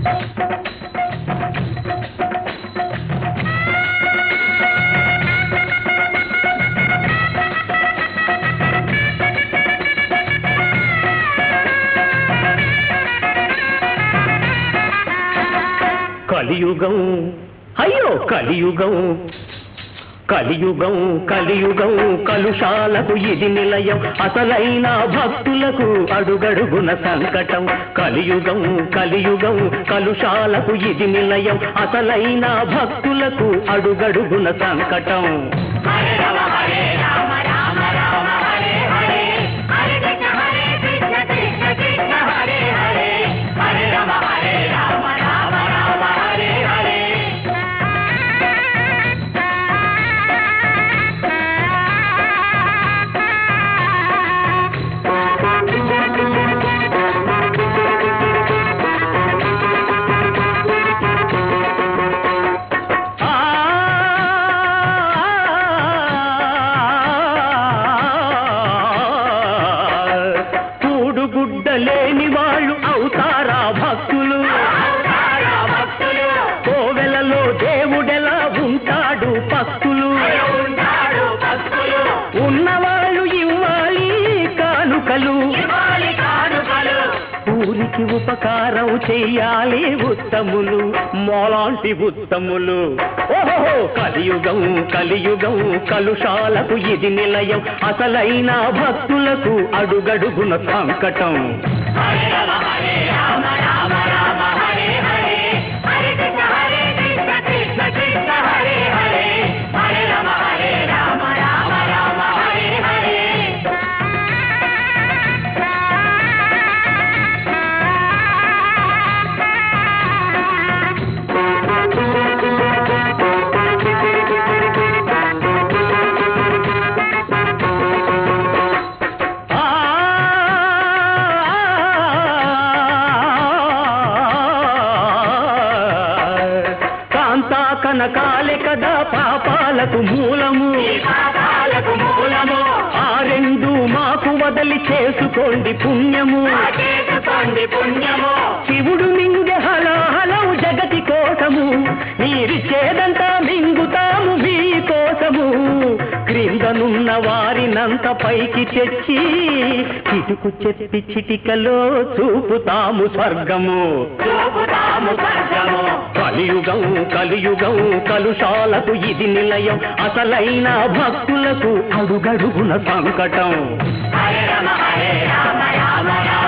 కలియుగం అయ్యో కలియుగం కలియుగం కలియుగం కలుషాలకు ఇది నిలయం అసలైన భక్తులకు అడుగడుగున సంకటం కలియుగం కలియుగం కలుషాలకు ఇది నిలయం అసలైన భక్తులకు అడుగడుగున సంకటం హరే రామ హరే రామ రామ రామ హరే హరే హరే కృష్ణ హరే కృష్ణ కృష్ణ కృష్ణ హరే హరే హరే రామ హరే రామ రామ రామ హరే హరే ఆ కూడుగుడ్డ లేని వాళ్ళు అవుతారా భక్తులు అవుతారా భక్తులు కోవెలలో దేవుడెలా ఉంటాడు భక్తులు ఉంటాడు భక్తులు ఉన్నవాళ్ళు ఇవ్వాలి కానుకలు ఇవ్వాలి కానుకలు ఊరికి ఉపకారం చెయ్యాలి ఉత్తములు మోలాంటి ఉత్తములు ఓహో కలియుగం కలియుగం కలుషాలకు ఇది నిలయం అసలైన భక్తులకు అడుగడుగున సంకటం హరే రామ హరే రామ రామ రామ హరే హరే హరే కృష్ణ హరే కృష్ణ కృష్ణ కృష్ణ హరే హరే హరే రామ హరే రామ రామ రామ హరే హరే ఆ కాంతా కనకాలే కదా పాపాలకు మూలము పాపాలకు మూలము ఆ రెండు మాకు వదలి చేసుకోండి పుణ్యము చేసుకోండి పుణ్యము శివుడు మింగె హలాహలం జగతి కోసము మీరిచ్చేదంతా మింగుతాము మీ కోసము క్రిందనున్న వారినంత పైకి తెచ్చి చిటుకు చెప్పి చిటికలో చూపుతాము స్వర్గము చూపుతాము స్వర్గము కలియుగం కలియుగం కలుషాలకు ఇది నిలయం అసలైన భక్తులకు అడుగడుగున సంకటం హరే రామ హరే రామ రామ రామ